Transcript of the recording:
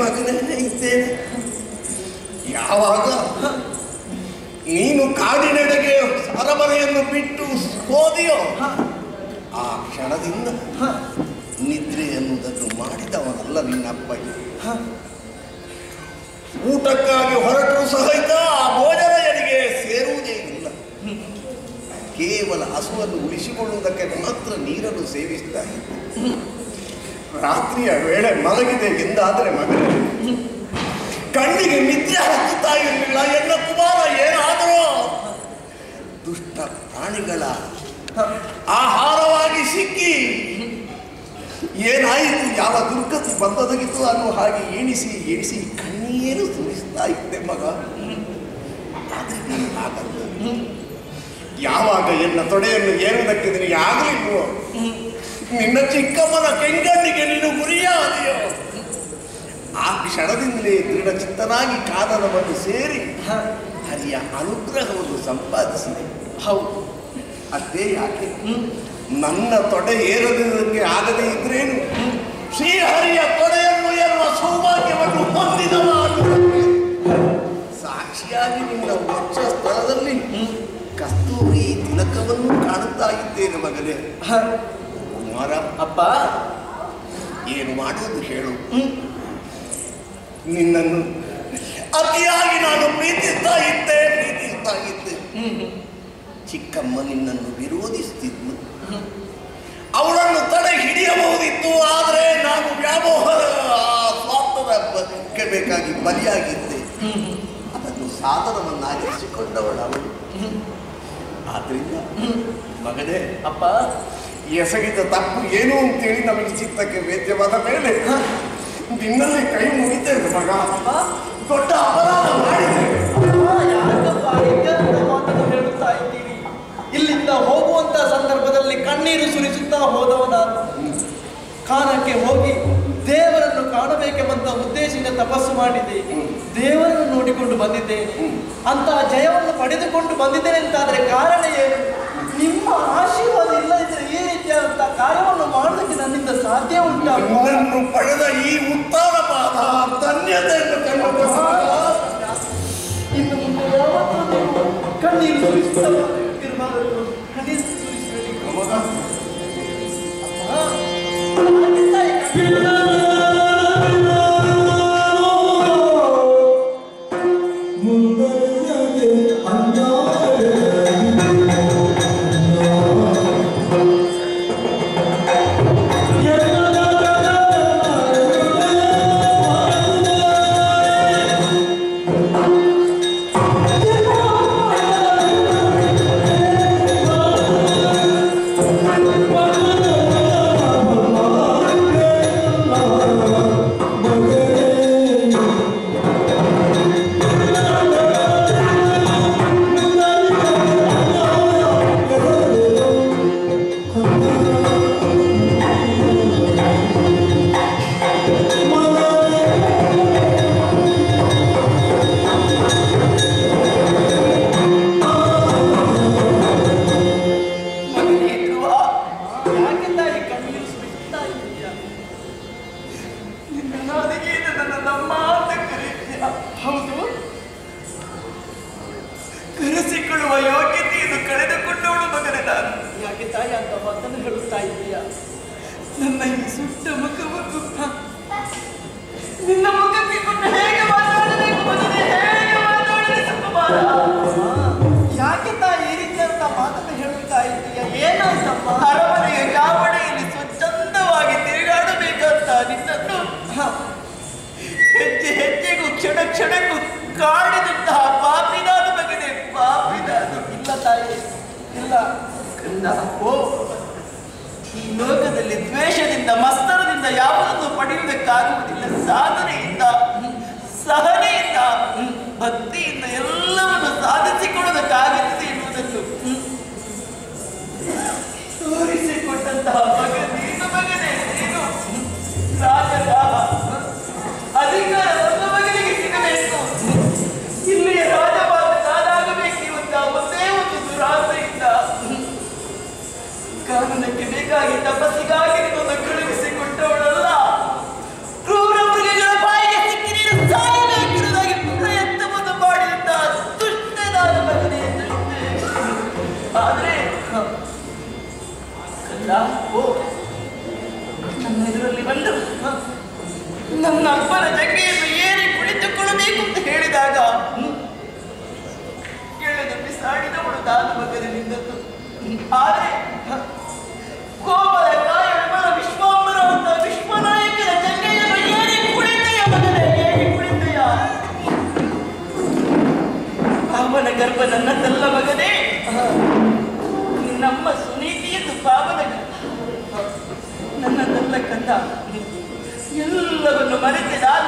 ಮಗನೇ ಇದ್ದೇನೆ ಯಾವಾಗ ನೀನು ಕಾಡಿನೆಡೆಗೆ ಅರಮನೆಯನ್ನು ಬಿಟ್ಟು ಹೋದೆಯೋ ಆ ಕ್ಷಣದಿಂದ ನಿದ್ರೆ ಎನ್ನುವುದನ್ನು ಮಾಡಿದವನಲ್ಲ ನಿನ್ನಪ್ಪಯ್ಯ ಊಟಕ್ಕಾಗಿ ಹೊರಟರು ಸಹಿತ ಆ ಭೋಜನ ಎನಿಗೆ ಸೇರುವುದೇ ಇಲ್ಲ ಕೇವಲ ಹಸುವನ್ನು ಉಳಿಸಿಕೊಳ್ಳುವುದಕ್ಕೆ ಮಾತ್ರ ನೀರನ್ನು ಸೇವಿಸ್ತಾ ಇದ್ದೆ ರಾತ್ರಿಯ ವೇಳೆ ಮಲಗಿದೆ ಎಂದಾದರೆ ಮಗನೇ ಕಣ್ಣಿಗೆ ನಿದ್ರೆ ಹತ್ತುತ್ತಾ ಇರಲಿಲ್ಲ ಎನ್ನ ಕುಮಾರ ಏನಾದರೂ ದುಷ್ಟ ಪ್ರಾಣಿಗಳ ಆಹಾರವಾಗಿ ಸಿಕ್ಕಿ ಏನಾಯಿತು ಯಾವ ದುರ್ಗತಿ ಬಂದೊದಗಿತು ಅನ್ನೋ ಹಾಗೆ ಎಣಿಸಿ ಎಣಿಸಿ ಕಣ್ಣೀರು ಸುರಿಸ್ತಾ ಇದ್ದೆ ಮಗ ಆದರೆ ನೀನು ಹಾಗಲ್ಲ ಯಾವಾಗ ಎನ್ನ ತೊಡೆಯನ್ನು ಏರುವುದಕ್ಕೆ ನಿನಗೆ ಆಗಲಿಲ್ವೋ ನಿನ್ನ ಚಿಕ್ಕಮ್ಮನ ಕೆಂಗಣ್ಣಿಗೆ ನೀನು ಗುರಿಯಾದೆಯೋ ಆ ಕ್ಷಣದಿಂದಲೇ ದೃಢಚಿತ್ತನಾಗಿ ಕಾನನವನ್ನು ಸೇರಿ ಹರಿಯ ಅನುಗ್ರಹವನ್ನು ಸಂಪಾದಿಸಿದೆ ಹೌದು ಅದೇ ಯಾಕೆ ನನ್ನ ತೊಡೆ ಏರದಿದ್ದಕ್ಕೆ ಆಗದೇ ಇದ್ರೇನು ಶ್ರೀಹರಿಯ ತೊಡೆಯನ್ನು ಏರುವ ಸೌಭಾಗ್ಯವನ್ನು ಹೊಂದಿದವ ಅನ್ನುವುದಕ್ಕೆ ಸಾಕ್ಷಿಯಾಗಿ ನಿನ್ನ ವಕ್ಷ ಸ್ಥಳದಲ್ಲಿ ಕಸ್ತೂರಿ ತಿಲಕವನ್ನು ಕಾಣುತ್ತಾ ಇದ್ದೇನೆ ಮಗನೇ ಕುಮಾರ ಅಪ್ಪ ಏನು ಮಾಡುವುದು ಹೇಳು ನಿನ್ನನ್ನು ಅತಿಯಾಗಿ ನಾನು ಪ್ರೀತಿಸ್ತಾ ಇದ್ದೆ ಪ್ರೀತಿಸ್ತಾ ಇದ್ದೆ ಚಿಕ್ಕಮ್ಮ ನಿನ್ನನ್ನು ವಿರೋಧಿಸುತ್ತಿದ್ಲು ಅವಳನ್ನು ತಡೆ ಹಿಡಿಯಬಹುದಿತ್ತು ಆದರೆ ನಾನು ವ್ಯಾಮೋಹದ ಆ ಸ್ವಾರ್ಥದ ಬಗ್ಗೆ ಬೇಕಾಗಿ ಬಲಿಯಾಗಿದ್ದೆ ಅದನ್ನು ಸಾಧನವನ್ನಾಗಿರಿಸಿಕೊಂಡವಳು ಅವಳು ಆದ್ರಿಂದ ಮಗನೇ ಅಪ್ಪ ಎಸಗಿದ ತಪ್ಪು ಏನು ಅಂತೇಳಿ ನಮಗೆ ಚಿತ್ತಕ್ಕೆ ವೇದ್ಯವಾದ ಮೇಲೆ ನಿನ್ನಲ್ಲಿ ಕೈ ಮುಗಿತೇವೆ ಮಗ ದೊಡ್ಡ ಅಪರಾಧ ಮಾಡಿದೆ ಅಪ್ಪ, ಯಾಕಪ್ಪ ಇತ್ಯಂತ ಮಾತನ್ನು ಹೇಳುತ್ತಾ ಇದ್ದೀರಿ ಇಲ್ಲಿಂದ ಹೋಗುವಂತ ಸಂದರ್ಭದಲ್ಲಿ ಕಣ್ಣೀರು ಸುರಿಸುತ್ತಾ ಹೋದವ ನಾನು ಕಾನಕ್ಕೆ ಹೋಗಿ ದೇವರನ್ನು ಕಾಣಬೇಕೆಂಬಂತ ಉದ್ದೇಶದಿಂದ ತಪಸ್ಸು ಮಾಡಿದೆ ದೇವರನ್ನು ನೋಡಿಕೊಂಡು ಬಂದಿದ್ದೇನೆ ಅಂತಹ ಜಯವನ್ನು ಪಡೆದುಕೊಂಡು ಬಂದಿದ್ದೇನೆ ಅಂತಾದ್ರೆ ಕಾರಣ ಏನು ನಿಮ್ಮ ಆಶೀರ್ವಾದ ಇಲ್ಲದಿದ್ದರೆ ಈ ರೀತಿಯಾದಂತಹ ಕಾರ್ಯವನ್ನು ಮಾಡೋದಕ್ಕೆ ನನ್ನಿಂದ ಸಾಧ್ಯ ಉಂಟಾ ನಿನ್ನನ್ನು ಪಡೆದ ಈ ಉತ್ತಾನ ಪಾದ ಧನ್ಯತೆಯನ್ನು ಕಂಡು ಇನ್ನು ಮುಂದೆ ಯಾವತ್ತೂ ನೀವು ಕಣ್ಣೀರು ಸುರಿಸುತ್ತಾ ಇರಬಾರದು. ಕಣ್ಣೀರು ಸುರಿಸಬೇಡಿ. ಅಪ್ಪ, ಹಾಗೆ ತಾಯಿ ಕಣ್ಣೀರು ಮಗನೇ ಧ್ರುವ, ಯಾಕೆ ತಾಯಿ ಕಣ್ಣೀರು ಸುರಿಸುತ್ತಾ ಇದ್ದೀಯ? ನಿನ್ನ ನಾಲಿಗೆ ನನ್ನ ನಮ್ಮ ಅಂತ ಕರೆಯುತ್ತೀಯ. ಹೌದು ಕರೆಸಿಕೊಳ್ಳುವ ಯೋಗ್ಯತೆಯನ್ನು ಕಳೆದುಕೊಂಡವಳು ಮಗನೇ ನಾನು ಯಾಕೆ ತಾಯಿ ಅಂತ ಮಾತನ್ನು ಹೇಳುತ್ತಾ ಇದ್ದೀಯ ನನ್ನ ಈ ಸುಟ್ಟ ಮುಖವನ್ನು ಹ, ನಿನ್ನ ಮುಖಕ್ಕೆ ಕೊಟ್ಟು ಹೇಗೆ ಮಾತಾಡಬೇಕು ಮಗನೇ ಹೇಗೆ ಮಾತಾಡಬೇಕು ಕುಮಾರ ಯಾಕೆ ತಾಯಿ ಈ ರೀತಿಯಾದಂತ ಮಾತನ್ನು ಹೇಳುತ್ತಾ ಇದ್ದೀಯ ಏನಾಯ್ತಮ್ಮ ಅರಮನೆಯ ಚಾವಣಿಯಲ್ಲಿ ಸ್ವಚ್ಛಂದವಾಗಿ ತಿರುಗಾಡಬೇಕಂತ ನಿನ್ನನ್ನು ಹ, ಹೆಜ್ಜೆ ಹೆಜ್ಜೆಗೂ ಕ್ಷಣ ಕ್ಷಣಕ್ಕೂ ಕಾಡಿದಂತಹ ಪಾಪಿ ನಾನು ಮಗನೇ ಪಾಪಿ ನಾನು ಇಲ್ಲ ತಾಯಿ ಇಲ್ಲ ಕಂದ ಓ ಈ ಲೋಕದಲ್ಲಿ ದ್ವೇಷದಿಂದ ಮಸ್ತರದಿಂದ ಯಾವುದನ್ನು ಪಡೆಯುವುದಕ್ಕಾಗುವುದಿಲ್ಲ ಸಾಧನೆಯಿಂದ ಸಹನೆಯಿಂದ ಭಕ್ತಿಯಿಂದ ಎಲ್ಲವನ್ನು ಸಾಧಿಸಿಕೊಳ್ಳುವುದಕ್ಕಾಗುತ್ತದೆ ಎನ್ನುವುದನ್ನು ತೋರಿಸಿಕೊಟ್ಟಂತಹ ಮಗ ನೀನು ಮಗನೇ ನೀನು ರಾಜನ ಅಧಿಕಾರ ನನ್ನ ಮಗನಿಗೆ ಸಿಗಬೇಕು ಇಲ್ಲಿಯ ರಾಜಭಾಗ ನಾನಾಗಬೇಕಿರುವಂತಹ ಒಂದೇ ಒಂದು ದುರಾಸೆಯಿಂದ ಕಾನೂನಕ್ಕೆ ಬೇಕಾಗಿ ತಪಸ್ಸಿಗಾಗಿ ನಿಮ್ಮನ್ನು ಕಳುಹಿಸಿಕೊಟ್ಟವಳಲ್ಲ ಕ್ರೂರ ಮೃಗಗಳ ಬಾಯಿಗೆ ಸಿಕ್ಕ ಕಂದ ಓ ನನ್ನ ಎದುರಲ್ಲಿ ಬಂದು ನನ್ನ ಅಪ್ಪನ ಜಗ್ಗೆಯನ್ನು ಏರಿ ಕುಳಿತುಕೊಳ್ಳಬೇಕು ಅಂತ ಹೇಳಿದಾಗ ಹ್ಮ್, ಕೇಳದೆ ಬಿಸಾಡಿದವಳು ನಾನು ಮಗನ ನಿಂದದ್ದು ಆದರೆ ಹ, ಕೋಮಲ ಕಾಯ ವಿಮಲ ವಿಶ್ವಾಂಬರ ಅಂತ ವಿಶ್ವನಾಯಕನ ಜಗ್ಗೆಯನ್ನು ಏರಿ ಕುಳಿತೆಯ ಮಗನೇ ಏರಿ ಕುಳಿತೆಯ ಪಾವನ ಗರ್ಭ ನನ್ನದಲ್ಲ ಮಗನೇ ನಮ್ಮ ಸುನೀತಿಯದ್ದು ಪಾವನ ಗರ್ಭ ನನ್ನದಲ್ಲ ಕಂದ ಎಲ್ಲವನ್ನು ಮರೆತಿದ